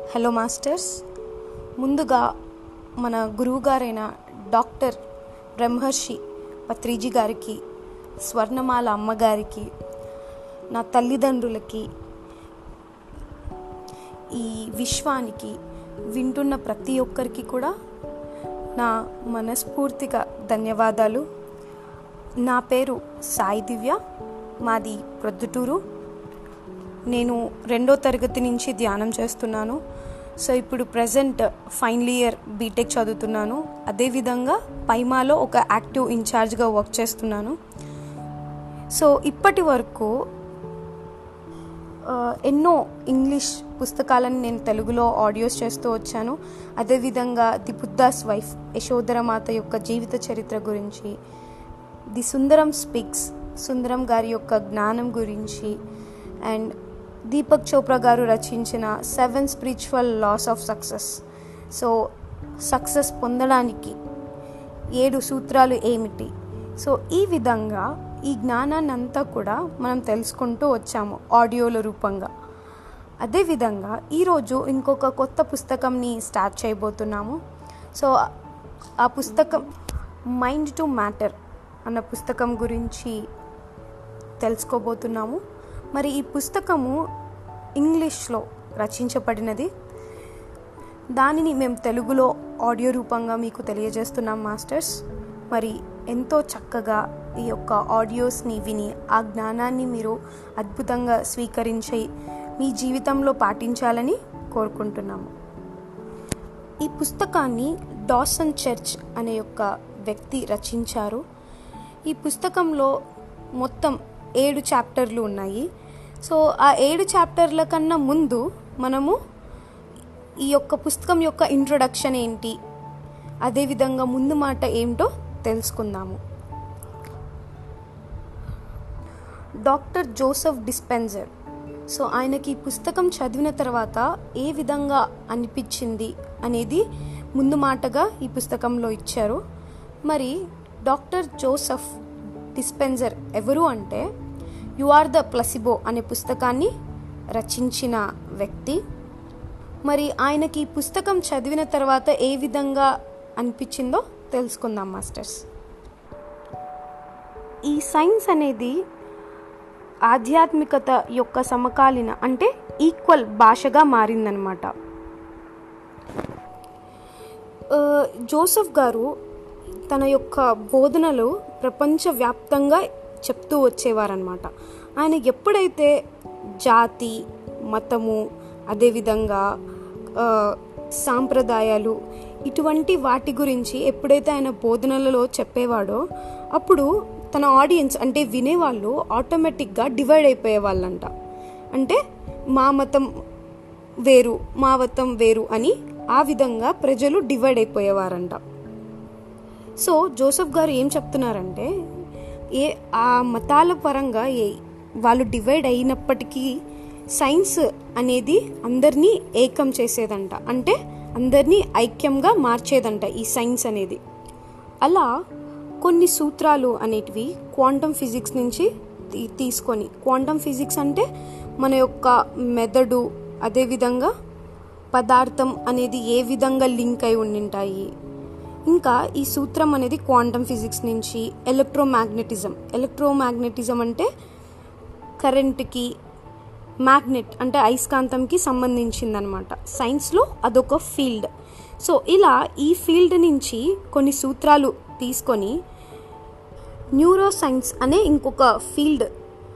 hello masters ముందుగా మన గురువుగారైన doctor బ్రహ్మర్షి పత్రిజీ గారికి స్వర్ణమాల అమ్మగారికి నా తల్లిదండ్రులకి ఈ విశ్వానికి వింటున్న ప్రతి ఒక్కరికి కూడా నా మనస్ఫూర్తిగా ధన్యవాదాలు నా పేరు సాయి దివ్య మాది ప్రొద్దుటూరు నేను రెండో తరగతి నుంచి ధ్యానం చేస్తున్నాను సో ఇప్పుడు ప్రజెంట్ ఫైనల్ ఇయర్ బీటెక్ చదువుతున్నాను అదేవిధంగా పైమాలో ఒక యాక్టివ్ ఇన్ఛార్జ్గా వర్క్ చేస్తున్నాను సో ఇప్పటి వరకు ఆ, ఎన్నో ఇంగ్లీష్ పుస్తకాలను నేను తెలుగులో ఆడియోస్ చేస్తూ వచ్చాను అదేవిధంగా ది బుద్ధాస్ వైఫ్ యశోధరమాత యొక్క జీవిత చరిత్ర గురించి ది సుందరం స్పీక్స్ సుందరం గారి యొక్క జ్ఞానం గురించి అండ్ దీపక్ చోప్రా గారు రచించిన seven spiritual laws of success so success పొందడానికి ఏడు సూత్రాలు ఏమిటి సో ఈ విధంగా ఈ జ్ఞానాన్ని అంతా కూడా మనం తెలుసుకుంటూ వచ్చాము ఆడియోల రూపంగా అదేవిధంగా ఈరోజు ఇంకొక కొత్త పుస్తకంని స్టార్ట్ చేయబోతున్నాము సో ఆ పుస్తకం మైండ్ టు మ్యాటర్ అన్న పుస్తకం గురించి తెలుసుకోబోతున్నాము మరి ఈ పుస్తకము ఇంగ్లీష్లో రచించబడినది దానిని మేము తెలుగులో ఆడియో రూపంగా మీకు తెలియజేస్తున్నాం మాస్టర్స్ మరి ఎంతో చక్కగా ఈ యొక్క ఆడియోస్ని విని ఆ జ్ఞానాన్ని మీరు అద్భుతంగా స్వీకరించి మీ జీవితంలో పాటించాలని కోరుకుంటున్నాము ఈ పుస్తకాన్ని డాసన్ చర్చ్ అనే యొక్క వ్యక్తి రచించారు ఈ పుస్తకంలో మొత్తం ఏడు చాప్టర్లు ఉన్నాయి సో ఆ ఏడు చాప్టర్ల కన్నా ముందు మనము ఈ యొక్క పుస్తకం యొక్క ఇంట్రొడక్షన్ ఏంటి అదేవిధంగా ముందు మాట ఏమిటో తెలుసుకుందాము డాక్టర్ జోసెఫ్ డిస్పెన్సర్ సో ఆయనకి ఈ పుస్తకం చదివిన తర్వాత ఏ విధంగా అనిపించింది అనేది ముందు మాటగా ఈ పుస్తకంలో ఇచ్చారు మరి డాక్టర్ జోసెఫ్ డిస్పెన్సర్ ఎవరు అంటే యు ఆర్ ద ప్లసిబో అనే పుస్తకాన్ని రచించిన వ్యక్తి మరి ఆయనకి ఈ పుస్తకం చదివిన తర్వాత ఏ విధంగా అనిపించిందో తెలుసుకుందాం మాస్టర్స్ ఈ సైన్స్ అనేది ఆధ్యాత్మికత యొక్క సమకాలీన అంటే ఈక్వల్ భాషగా మారిందనమాట ఆ, జోసెఫ్ గారు తన యొక్క బోధనలు ప్రపంచవ్యాప్తంగా చెప్తూ వచ్చేవారనమాట ఆయన ఎప్పుడైతే జాతి మతము అదేవిధంగా ఆ, సాంప్రదాయాలు ఇటువంటి వాటి గురించి ఎప్పుడైతే ఆయన బోధనలలో చెప్పేవాడో అప్పుడు తన ఆడియన్స్ అంటే వినేవాళ్ళు ఆటోమేటిక్గా డివైడ్ అయిపోయేవాళ్ళంట అంటే మా మతం వేరు మా మతం వేరు అని ఆ విధంగా ప్రజలు డివైడ్ అయిపోయేవారంట సో జోసెఫ్ గారు ఏం చెప్తున్నారంటే ఏ ఆ మతాల పరంగా ఏ వాళ్ళు డివైడ్ అయినప్పటికీ సైన్స్ అనేది అందరినీ ఏకం చేసేదంట అంటే అందరినీ ఐక్యంగా మార్చేదంట ఈ సైన్స్ అనేది అలా కొన్ని సూత్రాలు అనేటివి క్వాంటమ్ ఫిజిక్స్ నుంచి తీ- తీసుకొని క్వాంటమ్ ఫిజిక్స్ అంటే మన యొక్క మెదడు అదేవిధంగా పదార్థం అనేది ఏ విధంగా లింక్ అయి ఉండింటాయి ఇంకా ఈ సూత్రం అనేది క్వాంటమ్ ఫిజిక్స్ నుంచి ఎలక్ట్రోమాగ్నెటిజం ఎలక్ట్రోమాగ్నెటిజం అంటే కరెంట్కి మ్యాగ్నెట్ అంటే అయస్కాంతంకి సంబంధించిందనమాట సైన్స్లో అదొక ఫీల్డ్ సో ఇలా ఈ ఫీల్డ్ నుంచి కొన్ని సూత్రాలు తీసుకొని న్యూరో సైన్స్ అనే ఇంకొక ఫీల్డ్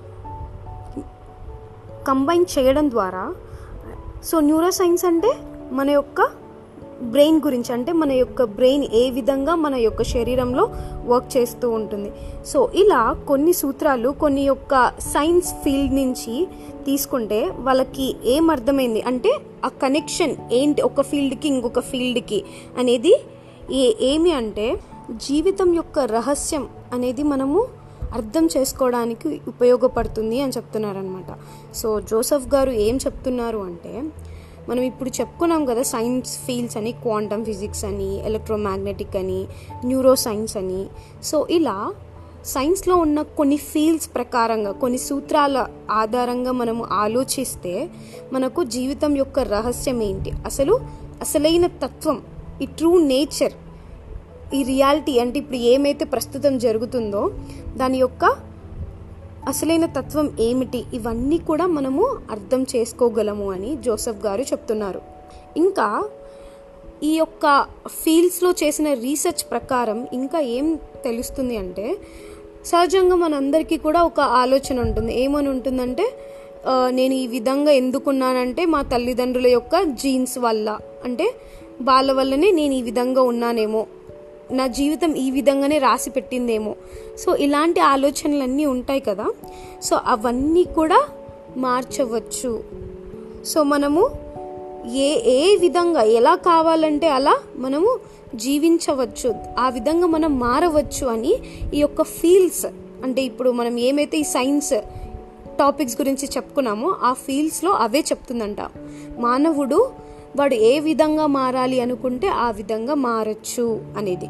కంబైన్ చేయడం ద్వారా సో న్యూరో సైన్స్ అంటే మన యొక్క బ్రెయిన్ గురించి అంటే మన యొక్క బ్రెయిన్ ఏ విధంగా మన యొక్క శరీరంలో వర్క్ చేస్తూ ఉంటుంది సో ఇలా కొన్ని సూత్రాలు కొన్ని యొక్క సైన్స్ ఫీల్డ్ నుంచి తీసుకుంటే వాళ్ళకి ఏం అర్థమైంది అంటే ఆ కనెక్షన్ ఏంటి ఒక ఫీల్డ్కి ఇంకొక ఫీల్డ్కి అనేది ఏ ఏమి అంటే జీవితం యొక్క రహస్యం అనేది మనము అర్థం చేసుకోవడానికి ఉపయోగపడుతుంది అని చెప్తున్నారనమాట సో జోసెఫ్ గారు ఏం చెప్తున్నారు అంటే మనం ఇప్పుడు చెప్పుకున్నాం కదా సైన్స్ ఫీల్డ్స్ అని క్వాంటమ్ ఫిజిక్స్ అని ఎలక్ట్రోమాగ్నెటిక్ అని న్యూరో సైన్స్ అని సో ఇలా సైన్స్లో ఉన్న కొన్ని ఫీల్డ్స్ ప్రకారంగా కొన్ని సూత్రాల ఆధారంగా మనము ఆలోచిస్తే మనకు జీవితం యొక్క రహస్యం ఏంటి అసలు అసలైన తత్వం ఈ ట్రూ నేచర్ ఈ రియాలిటీ అంటే ఇప్పుడు ఏమైతే ప్రస్తుతం జరుగుతుందో దాని యొక్క అసలైన తత్వం ఏమిటి ఇవన్నీ కూడా మనము అర్థం చేసుకోగలము అని జోసెఫ్ గారు చెప్తున్నారు ఇంకా ఈ యొక్క ఫీల్డ్స్లో చేసిన రీసెర్చ్ ప్రకారం ఇంకా ఏం తెలుస్తుంది అంటే సహజంగా మనందరికీ కూడా ఒక ఆలోచన ఉంటుంది ఏమని ఉంటుందంటే ఆ, నేను ఈ విధంగా ఎందుకున్నానంటే మా తల్లిదండ్రుల యొక్క జీన్స్ వల్ల అంటే వాళ్ళ వల్లనే నేను ఈ విధంగా ఉన్నానేమో నా జీవితం ఈ విధంగానే రాసి పెట్టిందేమో సో ఇలాంటి ఆలోచనలన్నీ ఉంటాయి కదా సో అవన్నీ కూడా మార్చవచ్చు సో మనము ఏ ఏ విధంగా ఎలా కావాలంటే అలా మనము జీవించవచ్చు ఆ విధంగా మనం మారవచ్చు అని ఈ యొక్క ఫీల్డ్స్ అంటే ఇప్పుడు మనం ఏమైతే ఈ సైన్స్ టాపిక్స్ గురించి చెప్పుకున్నామో ఆ ఫీల్డ్స్లో అవే చెప్తుందంట మానవుడు వాడు ఏ విధంగా మారాలి అనుకుంటే ఆ విధంగా మారచ్చు అనేది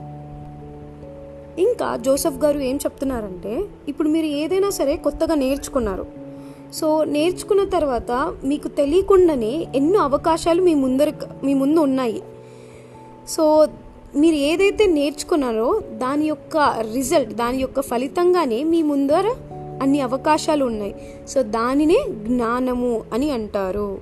ఇంకా జోసెఫ్ గారు ఏం చెప్తున్నారంటే ఇప్పుడు మీరు ఏదైనా సరే కొత్తగా నేర్చుకున్నారు సో నేర్చుకున్న తర్వాత మీకు తెలియకుండానే ఎన్నో అవకాశాలు మీ ముందర మీ ముందు ఉన్నాయి సో మీరు ఏదైతే నేర్చుకున్నారో దాని యొక్క రిజల్ట్ దాని యొక్క ఫలితంగానే మీ ముందర అన్ని అవకాశాలు ఉన్నాయి సో దానినే జ్ఞానము అని అంటారు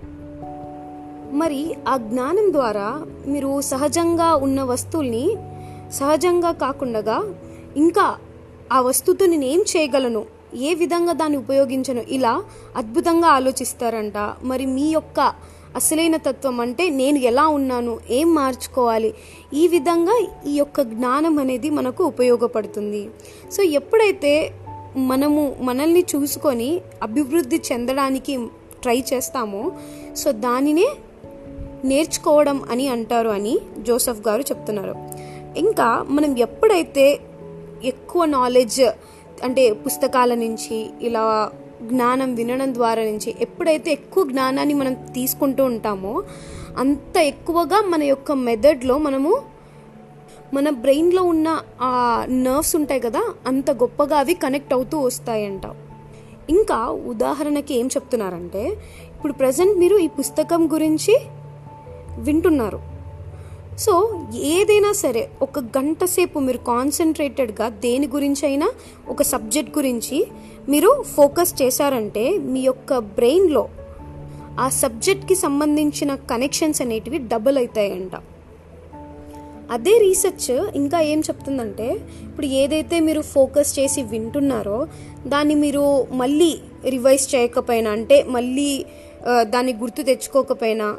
మరి ఆ జ్ఞానం ద్వారా మీరు సహజంగా ఉన్న వస్తువుల్ని సహజంగా కాకుండా ఇంకా ఆ వస్తువుతో నేను ఏం చేయగలను ఏ విధంగా దాన్ని ఉపయోగించను ఇలా అద్భుతంగా ఆలోచిస్తారంట మరి మీ యొక్క అసలైన తత్వం అంటే నేను ఎలా ఉన్నాను ఏం మార్చుకోవాలి ఈ విధంగా ఈ యొక్క జ్ఞానం అనేది మనకు ఉపయోగపడుతుంది సో ఎప్పుడైతే మనము మనల్ని చూసుకొని అభివృద్ధి చెందడానికి ట్రై చేస్తామో సో దానినే నేర్చుకోవడం అని అంటారు అని జోసెఫ్ గారు చెప్తున్నారు ఇంకా మనం ఎప్పుడైతే ఎక్కువ నాలెడ్జ్ అంటే పుస్తకాల నుంచి ఇలా జ్ఞానం వినడం ద్వారా నుంచి ఎప్పుడైతే ఎక్కువ జ్ఞానాన్ని మనం తీసుకుంటూ ఉంటామో అంత ఎక్కువగా మన యొక్క మెథడ్లో మనము మన బ్రెయిన్లో ఉన్న ఆ నర్వ్స్ ఉంటాయి కదా అంత గొప్పగా అవి కనెక్ట్ అవుతూ వస్తాయంట ఇంకా ఉదాహరణకి ఏం చెప్తున్నారంటే ఇప్పుడు ప్రజెంట్ మీరు ఈ పుస్తకం గురించి వింటున్నారు సో ఏదైనా సరే ఒక గంట సేపు మీరు కాన్సన్ట్రేటెడ్గా దేని గురించి అయినా ఒక సబ్జెక్ట్ గురించి మీరు ఫోకస్ చేశారంటే మీ యొక్క బ్రెయిన్లో ఆ సబ్జెక్ట్కి సంబంధించిన కనెక్షన్స్ అనేటివి డబుల్ అవుతాయంట అదే రీసెర్చ్ ఇంకా ఏం చెప్తుందంటే ఇప్పుడు ఏదైతే మీరు ఫోకస్ చేసి వింటున్నారో దాన్ని మీరు మళ్ళీ రివైజ్ చేయకపోయినా అంటే మళ్ళీ ఆ, దాన్ని గుర్తు తెచ్చుకోకపోయినా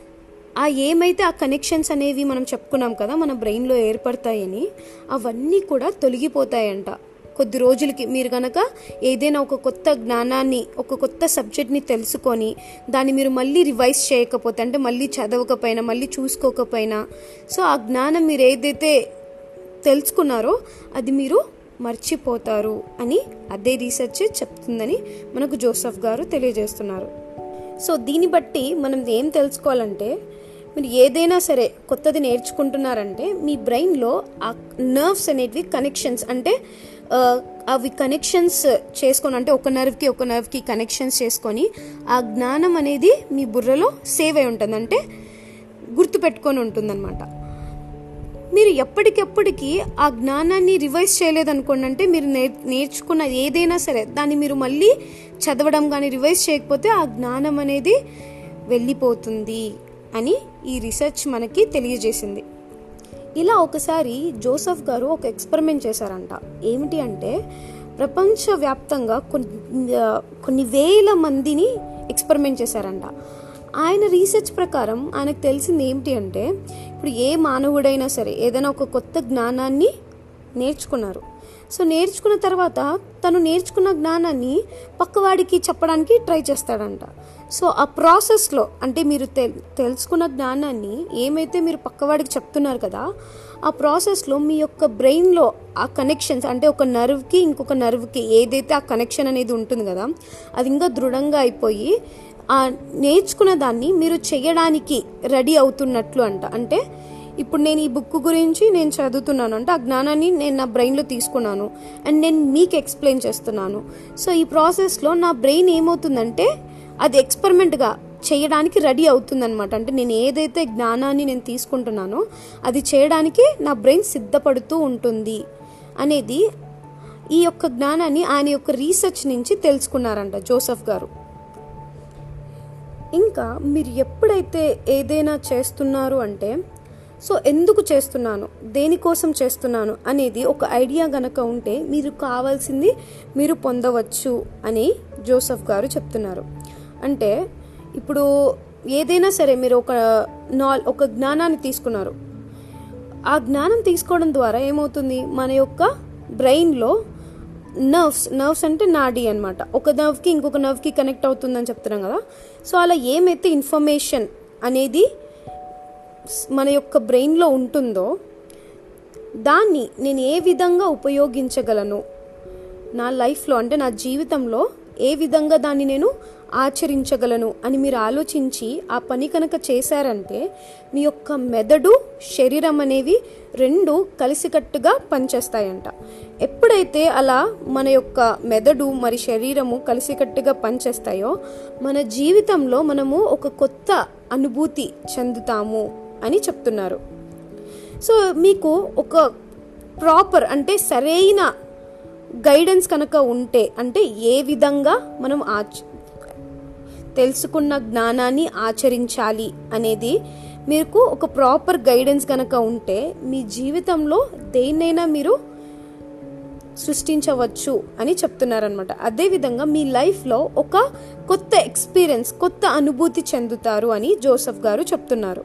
ఆ ఏమైతే ఆ కనెక్షన్స్ అనేవి మనం చెప్పుకున్నాం కదా మన బ్రెయిన్లో ఏర్పడతాయని అవన్నీ కూడా తొలగిపోతాయంట కొద్ది రోజులకి మీరు గనక ఏదైనా ఒక కొత్త జ్ఞానాన్ని ఒక కొత్త సబ్జెక్ట్ని తెలుసుకొని దాన్ని మీరు మళ్ళీ రివైజ్ చేయకపోతే అంటే మళ్ళీ చదవకపోయినా మళ్ళీ చూసుకోకపోయినా సో ఆ జ్ఞానం మీరు ఏదైతే తెలుసుకున్నారో అది మీరు మర్చిపోతారు అని అదే రీసెర్చ్ చెప్తుందని మనకు జోసఫ్ గారు తెలియజేస్తున్నారు సో దీన్ని బట్టి మనం ఏం తెలుసుకోవాలంటే మీరు ఏదైనా సరే కొత్తది నేర్చుకుంటున్నారంటే మీ బ్రెయిన్లో ఆ నర్వ్స్ అనేటివి కనెక్షన్స్ అంటే ఆ, అవి కనెక్షన్స్ చేసుకొని అంటే ఒక నర్వ్కి ఒక నర్వ్కి కనెక్షన్స్ చేసుకొని ఆ జ్ఞానం అనేది మీ బుర్రలో సేవ్ అయి ఉంటుంది అంటే గుర్తుపెట్టుకొని ఉంటుందన్నమాట మీరు ఎప్పటికెప్పటికి ఆ జ్ఞానాన్ని రివైజ్ చేయలేదనుకోండి అంటే మీరు నేర్ నేర్చుకున్న ఏదైనా సరే దాన్ని మీరు మళ్ళీ చదవడం కానీ రివైజ్ చేయకపోతే ఆ జ్ఞానం అనేది వెళ్ళిపోతుంది అని ఈ రీసెర్చ్ మనకి తెలియజేసింది ఇలా ఒకసారి జోసఫ్ గారు ఒక ఎక్స్పెరిమెంట్ చేశారంట ఏమిటి అంటే ప్రపంచవ్యాప్తంగా కొన్ని ఆ, కొన్ని వేల మందిని ఎక్స్పెరిమెంట్ చేశారంట ఆయన రీసెర్చ్ ప్రకారం ఆయనకు తెలిసింది ఏమిటి అంటే ఇప్పుడు ఏ మానవుడైనా సరే ఏదైనా ఒక కొత్త జ్ఞానాన్ని నేర్చుకున్నారు సో నేర్చుకున్న తర్వాత తను నేర్చుకున్న జ్ఞానాన్ని పక్కవాడికి చెప్పడానికి ట్రై చేస్తాడంట సో ఆ ప్రాసెస్లో అంటే మీరు తెల్ తెలుసుకున్న జ్ఞానాన్ని ఏమైతే మీరు పక్కవాడికి చెప్తున్నారు కదా ఆ ప్రాసెస్లో మీ యొక్క బ్రెయిన్లో ఆ కనెక్షన్స్ అంటే ఒక నర్వ్కి ఇంకొక నర్వ్కి ఏదైతే ఆ కనెక్షన్ అనేది ఉంటుంది కదా అది ఇంకా దృఢంగా అయిపోయి ఆ నేర్చుకున్న దాన్ని మీరు చేయడానికి రెడీ అవుతున్నట్లు అంట అంటే ఇప్పుడు నేను ఈ బుక్ గురించి నేను చదువుతున్నాను అంటే ఆ జ్ఞానాన్ని నేను నా బ్రెయిన్లో తీసుకున్నాను అండ్ నేను మీకు ఎక్స్ప్లెయిన్ చేస్తున్నాను సో ఈ ప్రాసెస్లో నా బ్రెయిన్ ఏమవుతుందంటే అది ఎక్స్పెరిమెంట్గా చేయడానికి రెడీ అవుతుందన్నమాట అంటే నేను ఏదైతే జ్ఞానాన్ని నేను తీసుకుంటున్నానో అది చేయడానికి నా బ్రెయిన్ సిద్ధపడుతూ ఉంటుంది అనేది ఈ యొక్క జ్ఞానాన్ని ఆయన యొక్క రీసెర్చ్ నుంచి తెలుసుకున్నారంట జోసెఫ్ గారు ఇంకా మీరు ఎప్పుడైతే ఏదైనా చేస్తున్నారు అంటే సో ఎందుకు చేస్తున్నాను దేనికోసం చేస్తున్నాను అనేది ఒక ఐడియా గనక ఉంటే మీరు కావాల్సింది మీరు పొందవచ్చు అని జోసెఫ్ గారు చెప్తున్నారు అంటే ఇప్పుడు ఏదైనా సరే మీరు ఒక నా ఒక జ్ఞానాన్ని తీసుకున్నారు ఆ జ్ఞానం తీసుకోవడం ద్వారా ఏమవుతుంది మన యొక్క బ్రెయిన్లో నర్వ్స్ నర్వ్స్ అంటే నాడి అనమాట ఒక నర్వ్కి ఇంకొక నర్వ్కి కనెక్ట్ అవుతుందని చెప్తున్నాం కదా సో అలా ఏమైతే ఇన్ఫర్మేషన్ అనేది మన యొక్క బ్రెయిన్లో ఉంటుందో దాన్ని నేను ఏ విధంగా ఉపయోగించగలను నా లైఫ్లో అంటే నా జీవితంలో ఏ విధంగా దాన్ని నేను ఆచరించగలను అని మీరు ఆలోచించి ఆ పని కనుక చేశారంటే మీ యొక్క మెదడు శరీరం అనేవి రెండు కలిసికట్టుగా పనిచేస్తాయంట ఎప్పుడైతే అలా మన యొక్క మెదడు మరి శరీరము కలిసికట్టుగా పనిచేస్తాయో మన జీవితంలో మనము ఒక కొత్త అనుభూతి చెందుతాము అని చెప్తున్నారు సో మీకు ఒక ప్రాపర్ అంటే సరైన గైడెన్స్ కనుక ఉంటే అంటే ఏ విధంగా మనం ఆచ తెలుసుకున్న జ్ఞానాన్ని ఆచరించాలి అనేది మీకు ఒక ప్రాపర్ గైడెన్స్ కనుక ఉంటే మీ జీవితంలో దేన్నైనా మీరు సృష్టించవచ్చు అని చెప్తున్నారనమాట అదేవిధంగా మీ లైఫ్లో ఒక కొత్త ఎక్స్పీరియన్స్ కొత్త అనుభూతి చెందుతారు అని జోసెఫ్ గారు చెప్తున్నారు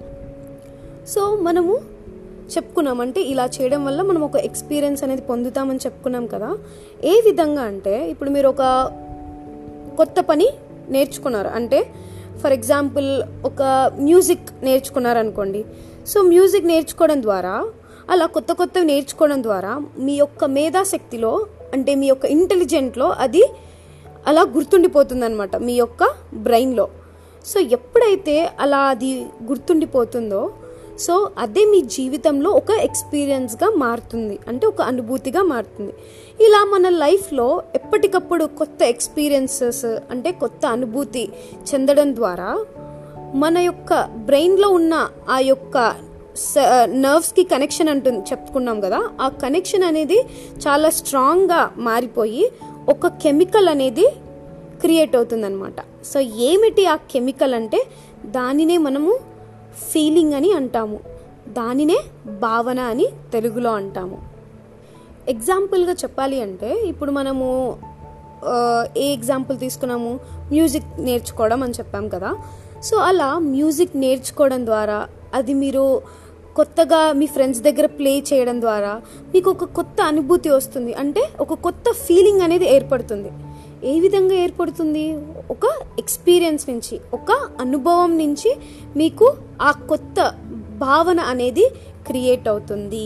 సో మనము చెప్పుకున్నాం అంటే ఇలా చేయడం వల్ల మనం ఒక ఎక్స్పీరియన్స్ అనేది పొందుతామని చెప్పుకున్నాం కదా ఏ విధంగా అంటే ఇప్పుడు మీరు ఒక కొత్త పని నేర్చుకున్నారు అంటే ఫర్ ఎగ్జాంపుల్ ఒక మ్యూజిక్ నేర్చుకున్నారు అనుకోండి సో మ్యూజిక్ నేర్చుకోవడం ద్వారా అలా కొత్త కొత్తవి నేర్చుకోవడం ద్వారా మీ యొక్క మేధాశక్తిలో అంటే మీ యొక్క ఇంటెలిజెంట్లో అది అలా గుర్తుండిపోతుంది అనమాట మీ యొక్క బ్రెయిన్లో సో ఎప్పుడైతే అలా అది గుర్తుండిపోతుందో సో అదే మీ జీవితంలో ఒక ఎక్స్పీరియన్స్గా మారుతుంది అంటే ఒక అనుభూతిగా మారుతుంది ఇలా మన లైఫ్లో ఎప్పటికప్పుడు కొత్త ఎక్స్పీరియన్సెస్ అంటే కొత్త అనుభూతి చెందడం ద్వారా మన యొక్క బ్రెయిన్లో ఉన్న ఆ యొక్క నర్వ్స్కి కనెక్షన్ అంటుంది చెప్పుకున్నాం కదా ఆ కనెక్షన్ అనేది చాలా స్ట్రాంగ్గా మారిపోయి ఒక కెమికల్ అనేది క్రియేట్ అవుతుందన్నమాట సో ఏమిటి ఆ కెమికల్ అంటే దానినే మనము ఫీలింగ్ అని అంటాము దానినే భావన అని తెలుగులో అంటాము ఎగ్జాంపుల్గా చెప్పాలి అంటే ఇప్పుడు మనము ఆ, ఏ ఎగ్జాంపుల్ తీసుకున్నాము మ్యూజిక్ నేర్చుకోవడం అని చెప్పాం కదా సో అలా మ్యూజిక్ నేర్చుకోవడం ద్వారా అది మీరు కొత్తగా మీ ఫ్రెండ్స్ దగ్గర ప్లే చేయడం ద్వారా మీకు ఒక కొత్త అనుభూతి వస్తుంది అంటే ఒక కొత్త ఫీలింగ్ అనేది ఏర్పడుతుంది ఏ విధంగా ఏర్పడుతుంది ఒక ఎక్స్పీరియన్స్ నుంచి ఒక అనుభవం నుంచి మీకు ఆ కొత్త భావన అనేది క్రియేట్ అవుతుంది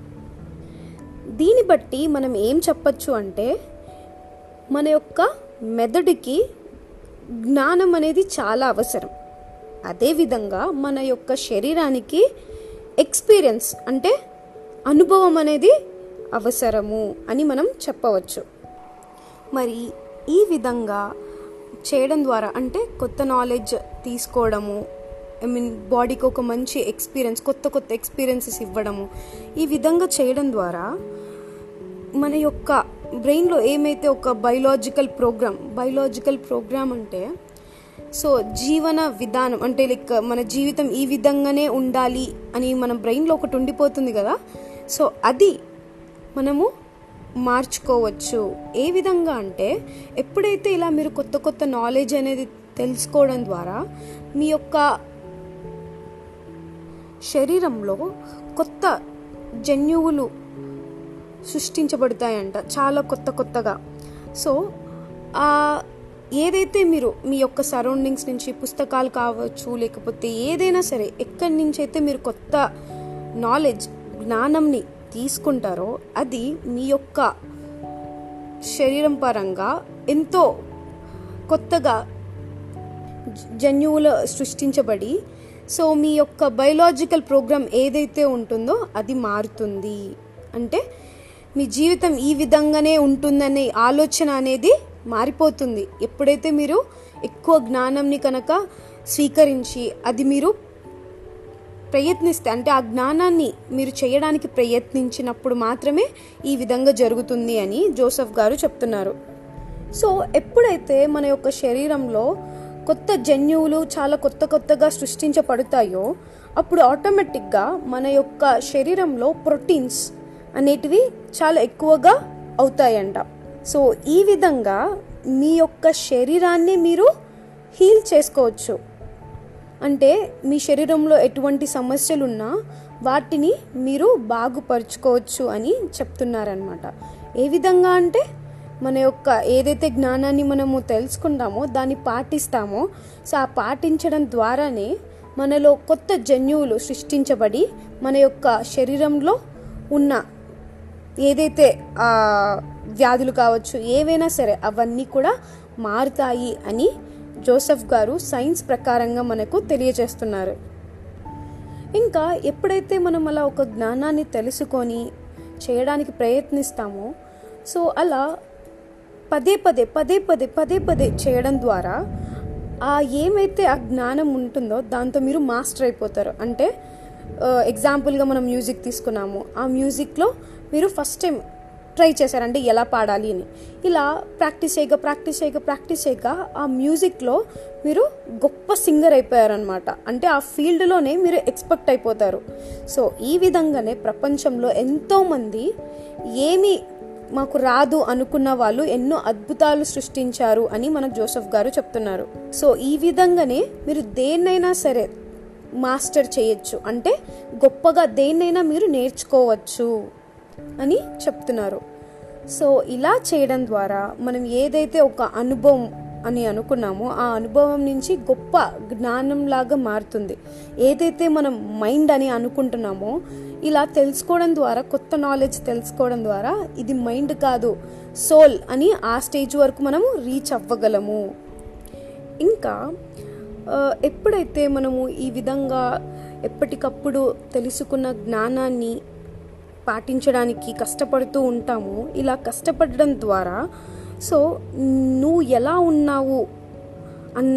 దీన్ని బట్టి మనం ఏం చెప్పచ్చు అంటే మన యొక్క మెదడుకి జ్ఞానం అనేది చాలా అవసరం అదేవిధంగా మన యొక్క శరీరానికి ఎక్స్పీరియన్స్ అంటే అనుభవం అనేది అవసరము అని మనం చెప్పవచ్చు మరి ఈ విధంగా చేయడం ద్వారా అంటే కొత్త నాలెడ్జ్ తీసుకోవడము ఐ మీన్ బాడీకి ఒక మంచి ఎక్స్పీరియన్స్ కొత్త కొత్త ఎక్స్పీరియన్సెస్ ఇవ్వడము ఈ విధంగా చేయడం ద్వారా మన యొక్క బ్రెయిన్లో ఏమైతే ఒక బయలాజికల్ ప్రోగ్రామ్ బయలాజికల్ ప్రోగ్రామ్ అంటే సో జీవన విధానం అంటే లైక్ మన జీవితం ఈ విధంగానే ఉండాలి అని మన బ్రెయిన్లో ఒకటి ఉండిపోతుంది కదా సో అది మనము మార్చుకోవచ్చు ఏ విధంగా అంటే ఎప్పుడైతే ఇలా మీరు కొత్త కొత్త నాలెడ్జ్ అనేది తెలుసుకోవడం ద్వారా మీ యొక్క శరీరంలో కొత్త జన్యువులు సృష్టించబడతాయంట చాలా కొత్త కొత్తగా సో ఆ ఏదైతే మీరు మీ యొక్క సరౌండింగ్స్ నుంచి పుస్తకాలు కావచ్చు లేకపోతే ఏదైనా సరే ఎక్కడి నుంచి అయితే మీరు కొత్త నాలెడ్జ్ జ్ఞానంని తీసుకుంటారో అది మీ యొక్క శరీరం పరంగా ఎంతో కొత్తగా జ- జన్యువులు సృష్టించబడి సో మీ యొక్క బయోలాజికల్ ప్రోగ్రామ్ ఏదైతే ఉంటుందో అది మారుతుంది అంటే మీ జీవితం ఈ విధంగానే ఉంటుందనే ఆలోచన అనేది మారిపోతుంది ఎప్పుడైతే మీరు ఎక్కువ జ్ఞానంని కనుక స్వీకరించి అది మీరు ప్రయత్నిస్తే అంటే ఆ జ్ఞానాన్ని మీరు చేయడానికి ప్రయత్నించినప్పుడు మాత్రమే ఈ విధంగా జరుగుతుంది అని జోసెఫ్ గారు చెప్తున్నారు సో ఎప్పుడైతే మన యొక్క శరీరంలో కొత్త జన్యువులు చాలా కొత్త కొత్తగా సృష్టించబడతాయో అప్పుడు ఆటోమేటిక్గా మన యొక్క శరీరంలో ప్రోటీన్స్ అనేటివి చాలా ఎక్కువగా అవుతాయంట సో ఈ విధంగా మీ యొక్క శరీరాన్ని మీరు హీల్ చేసుకోవచ్చు అంటే మీ శరీరంలో ఎటువంటి సమస్యలున్నా వాటిని మీరు బాగుపరుచుకోవచ్చు అని చెప్తున్నారనమాట ఏ విధంగా అంటే మన యొక్క ఏదైతే జ్ఞానాన్ని మనము తెలుసుకుంటామో దాన్ని పాటిస్తామో సో ఆ పాటించడం ద్వారానే మనలో కొత్త జన్యువులు సృష్టించబడి మన యొక్క శరీరంలో ఉన్న ఏదైతే ఆ, వ్యాధులు కావచ్చు ఏవైనా సరే అవన్నీ కూడా మారుతాయి అని జోసెఫ్ గారు సైన్స్ ప్రకారంగా మనకు తెలియజేస్తున్నారు ఇంకా ఎప్పుడైతే మనం అలా ఒక జ్ఞానాన్ని తెలుసుకొని చేయడానికి ప్రయత్నిస్తామో సో అలా పదే పదే పదే పదే పదే పదే చేయడం ద్వారా ఆ ఏమైతే ఆ జ్ఞానం ఉంటుందో దాంతో మీరు మాస్టర్ అయిపోతారు అంటే ఎగ్జాంపుల్గా మనం మ్యూజిక్ తీసుకున్నాము ఆ మ్యూజిక్లో మీరు ఫస్ట్ టైం ట్రై చేశారు అంటే ఎలా పాడాలి అని ఇలా ప్రాక్టీస్ చేయగా ప్రాక్టీస్ చేయగా ప్రాక్టీస్ చేయగా ఆ మ్యూజిక్లో మీరు గొప్ప సింగర్ అయిపోయారనమాట అంటే ఆ ఫీల్డ్లోనే మీరు ఎక్స్పెక్ట్ అయిపోతారు సో ఈ విధంగానే ప్రపంచంలో ఎంతోమంది ఏమి మాకు రాదు అనుకున్న వాళ్ళు ఎన్నో అద్భుతాలు సృష్టించారు అని మనకు జోసెఫ్ గారు చెప్తున్నారు సో ఈ విధంగానే మీరు దేన్నైనా సరే మాస్టర్ చేయొచ్చు అంటే గొప్పగా దేన్నైనా మీరు నేర్చుకోవచ్చు అని చెప్తున్నారు సో ఇలా చేయడం ద్వారా మనం ఏదైతే ఒక అనుభవం అని అనుకున్నామో ఆ అనుభవం నుంచి గొప్ప జ్ఞానం లాగా మారుతుంది ఏదైతే మనం మైండ్ అని అనుకుంటున్నామో ఇలా తెలుసుకోవడం ద్వారా కొత్త నాలెడ్జ్ తెలుసుకోవడం ద్వారా ఇది మైండ్ కాదు సోల్ అని ఆ స్టేజ్ వరకు మనము రీచ్ అవ్వగలము ఇంకా ఆ, ఎప్పుడైతే మనము ఈ విధంగా ఎప్పటికప్పుడు తెలుసుకున్న జ్ఞానాన్ని పాటించడానికి కష్టపడుతూ ఉంటాము ఇలా కష్టపడడం ద్వారా సో నువ్వు ఎలా ఉన్నావు అన్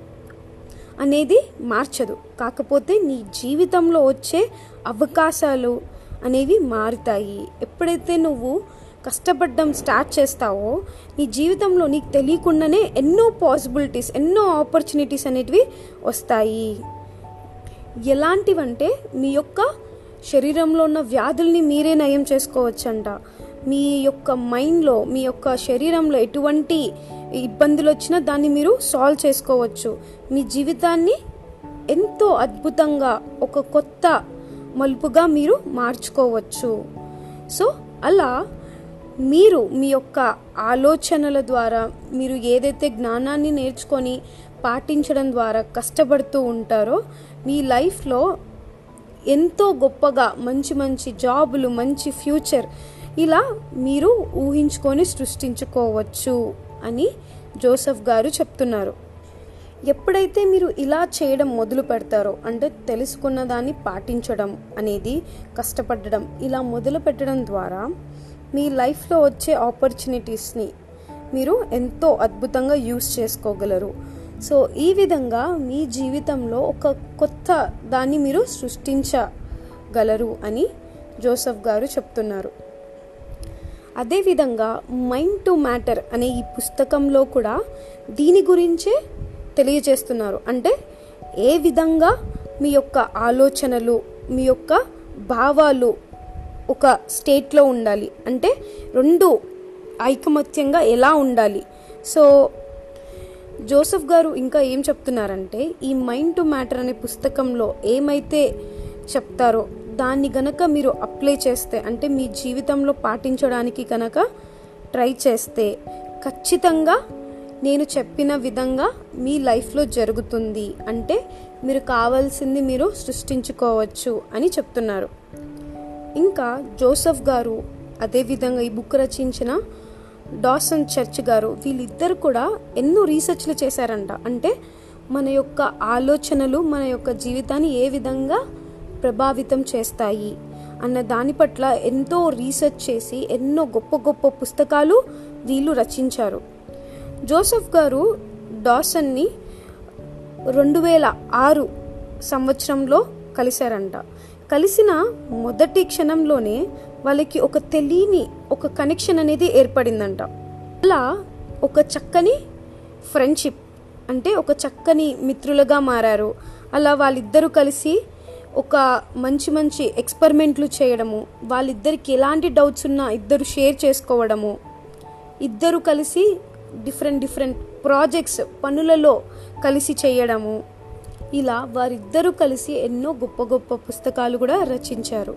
అనేది మార్చదు కాకపోతే నీ జీవితంలో వచ్చే అవకాశాలు అనేవి మారుతాయి ఎప్పుడైతే నువ్వు కష్టపడడం స్టార్ట్ చేస్తావో నీ జీవితంలో నీకు తెలియకుండానే ఎన్నో పాసిబిలిటీస్ ఎన్నో ఆపర్చునిటీస్ అనేటివి వస్తాయి ఎలాంటివంటే మీ యొక్క శరీరంలో ఉన్న వ్యాధుల్ని మీరే నయం చేసుకోవచ్చంట మీ యొక్క మైండ్లో మీ యొక్క శరీరంలో ఎటువంటి ఇబ్బందులు వచ్చినా దాన్ని మీరు సాల్వ్ చేసుకోవచ్చు మీ జీవితాన్ని ఎంతో అద్భుతంగా ఒక కొత్త మలుపుగా మీరు మార్చుకోవచ్చు సో అలా మీరు మీ యొక్క ఆలోచనల ద్వారా మీరు ఏదైతే జ్ఞానాన్ని నేర్చుకొని పాటించడం ద్వారా కష్టపడుతూ ఉంటారో మీ లైఫ్లో ఎంతో గొప్పగా మంచి మంచి జాబులు మంచి ఫ్యూచర్ ఇలా మీరు ఊహించుకొని సృష్టించుకోవచ్చు అని జోసెఫ్ గారు చెప్తున్నారు ఎప్పుడైతే మీరు ఇలా చేయడం మొదలు పెడతారో అంటే తెలుసుకున్న దాన్ని పాటించడం అనేది కష్టపడడం ఇలా మొదలు పెట్టడం ద్వారా మీ లైఫ్లో వచ్చే ఆపర్చునిటీస్ని మీరు ఎంతో అద్భుతంగా యూస్ చేసుకోగలరు సో ఈ విధంగా మీ జీవితంలో ఒక కొత్త దాన్ని మీరు సృష్టించగలరు అని జోసెఫ్ గారు చెప్తున్నారు అదేవిధంగా మైండ్ టు మ్యాటర్ అనే ఈ పుస్తకంలో కూడా దీని గురించే తెలియజేస్తున్నారు అంటే ఏ విధంగా మీ యొక్క ఆలోచనలు మీ యొక్క భావాలు ఒక స్టేట్లో ఉండాలి అంటే రెండు ఐకమత్యంగా ఎలా ఉండాలి సో జోసెఫ్ గారు ఇంకా ఏం చెప్తున్నారంటే ఈ మైండ్ టు మ్యాటర్ అనే పుస్తకంలో ఏమైతే చెప్తారో దాన్ని గనక మీరు అప్లై చేస్తే అంటే మీ జీవితంలో పాటించడానికి కనుక ట్రై చేస్తే ఖచ్చితంగా నేను చెప్పిన విధంగా మీ లైఫ్లో జరుగుతుంది అంటే మీరు కావాల్సింది మీరు సృష్టించుకోవచ్చు అని చెప్తున్నారు ఇంకా జోసెఫ్ గారు అదేవిధంగా ఈ బుక్ రచించిన డాసన్ చర్చ్ గారు వీళ్ళిద్దరు కూడా ఎన్నో రీసెర్చ్లు చేశారంట అంటే మన యొక్క ఆలోచనలు మన యొక్క జీవితాన్ని ఏ విధంగా ప్రభావితం చేస్తాయి అన్న దాని పట్ల ఎంతో రీసెర్చ్ చేసి ఎన్నో గొప్ప గొప్ప పుస్తకాలు వీళ్ళు రచించారు జోసెఫ్ గారు డాసన్ని రెండు వేల ఆరు సంవత్సరంలో కలిశారంట కలిసిన మొదటి క్షణంలోనే వాళ్ళకి ఒక తెలియని ఒక కనెక్షన్ అనేది ఏర్పడిందంట అలా ఒక చక్కని ఫ్రెండ్షిప్ అంటే ఒక చక్కని మిత్రులుగా మారారు అలా వాళ్ళిద్దరూ కలిసి ఒక మంచి మంచి ఎక్స్పెరిమెంట్లు చేయడము వాళ్ళిద్దరికి ఎలాంటి డౌట్స్ ఉన్నా ఇద్దరు షేర్ చేసుకోవడము ఇద్దరు కలిసి డిఫరెంట్ డిఫరెంట్ ప్రాజెక్ట్స్ పనులలో కలిసి చేయడము ఇలా వారిద్దరూ కలిసి ఎన్నో గొప్ప గొప్ప పుస్తకాలు కూడా రచించారు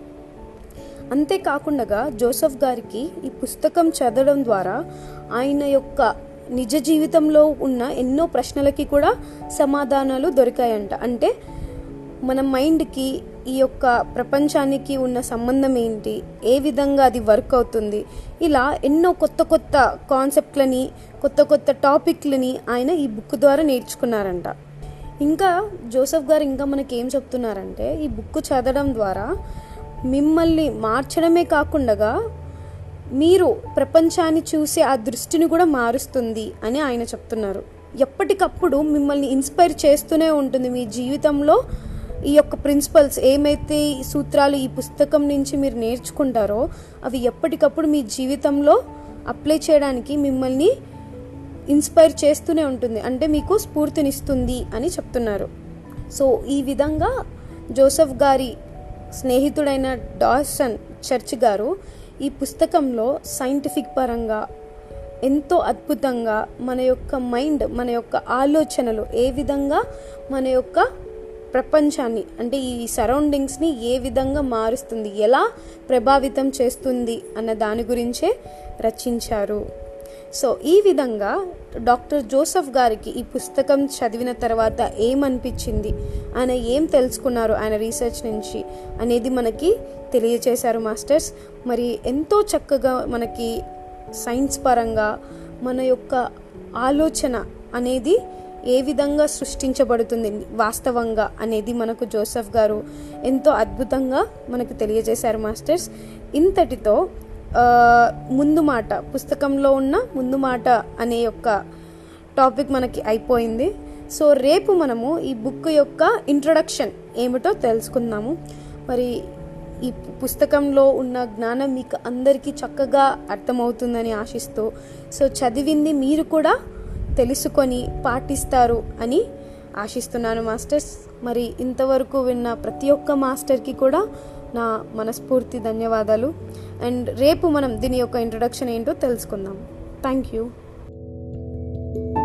అంతేకాకుండా జోసెఫ్ గారికి ఈ పుస్తకం చదవడం ద్వారా ఆయన యొక్క నిజ జీవితంలో ఉన్న ఎన్నో ప్రశ్నలకి కూడా సమాధానాలు దొరికాయంట అంటే మన మైండ్కి ఈ యొక్క ప్రపంచానికి ఉన్న సంబంధం ఏంటి ఏ విధంగా అది వర్క్ అవుతుంది ఇలా ఎన్నో కొత్త కొత్త కాన్సెప్ట్లని కొత్త కొత్త టాపిక్లని ఆయన ఈ బుక్ ద్వారా నేర్చుకున్నారంట ఇంకా జోసెఫ్ గారు ఇంకా మనకి ఏం చెప్తున్నారంటే ఈ బుక్ చదవడం ద్వారా మిమ్మల్ని మార్చడమే కాకుండా మీరు ప్రపంచాన్ని చూసే ఆ దృష్టిని కూడా మారుస్తుంది అని ఆయన చెప్తున్నారు ఎప్పటికప్పుడు మిమ్మల్ని ఇన్స్పైర్ చేస్తూనే ఉంటుంది మీ జీవితంలో ఈ యొక్క ప్రిన్సిపల్స్ ఏమైతే ఈ సూత్రాలు ఈ పుస్తకం నుంచి మీరు నేర్చుకుంటారో అవి ఎప్పటికప్పుడు మీ జీవితంలో అప్లై చేయడానికి మిమ్మల్ని ఇన్స్పైర్ చేస్తూనే ఉంటుంది అంటే మీకు స్ఫూర్తినిస్తుంది అని చెప్తున్నారు సో ఈ విధంగా జోసెఫ్ గారి స్నేహితుడైన డాసన్ చర్చ్ గారు ఈ పుస్తకంలో సైంటిఫిక్ పరంగా ఎంతో అద్భుతంగా మన యొక్క మైండ్ మన యొక్క ఆలోచనలు ఏ విధంగా మన యొక్క ప్రపంచాన్ని అంటే ఈ సరౌండింగ్స్ని ఏ విధంగా మారుస్తుంది ఎలా ప్రభావితం చేస్తుంది అన్న దాని గురించే రచించారు సో ఈ విధంగా డాక్టర్ జోసెఫ్ గారికి ఈ పుస్తకం చదివిన తర్వాత ఏమనిపించింది ఆయన ఏం తెలుసుకున్నారు ఆయన రీసెర్చ్ నుంచి అనేది మనకి తెలియచేశారు మాస్టర్స్ మరి ఎంతో చక్కగా మనకి సైన్స్ పరంగా మన యొక్క ఆలోచన అనేది ఏ విధంగా సృష్టించబడుతుంది వాస్తవంగా అనేది మనకు జోసెఫ్ గారు ఎంతో అద్భుతంగా మనకు తెలియజేశారు మాస్టర్స్ ఇంతటితో ముందు మాట పుస్తకంలో ఉన్న ముందు మాట అనే యొక్క టాపిక్ మనకి అయిపోయింది సో రేపు మనము ఈ బుక్ యొక్క ఇంట్రొడక్షన్ ఏమిటో తెలుసుకుందాము మరి ఈ పుస్తకంలో ఉన్న జ్ఞానం మీకు అందరికీ చక్కగా అర్థమవుతుందని ఆశిస్తూ సో చదివింది మీరు కూడా తెలుసుకొని పాటిస్తారు అని ఆశిస్తున్నాను మాస్టర్స్ మరి ఇంతవరకు విన్న ప్రతి ఒక్క మాస్టర్కి కూడా నా మనస్ఫూర్తి ధన్యవాదాలు అండ్ రేపు మనం దీని యొక్క ఇంట్రొడక్షన్ ఏంటో తెలుసుకుందాం థ్యాంక్ యూ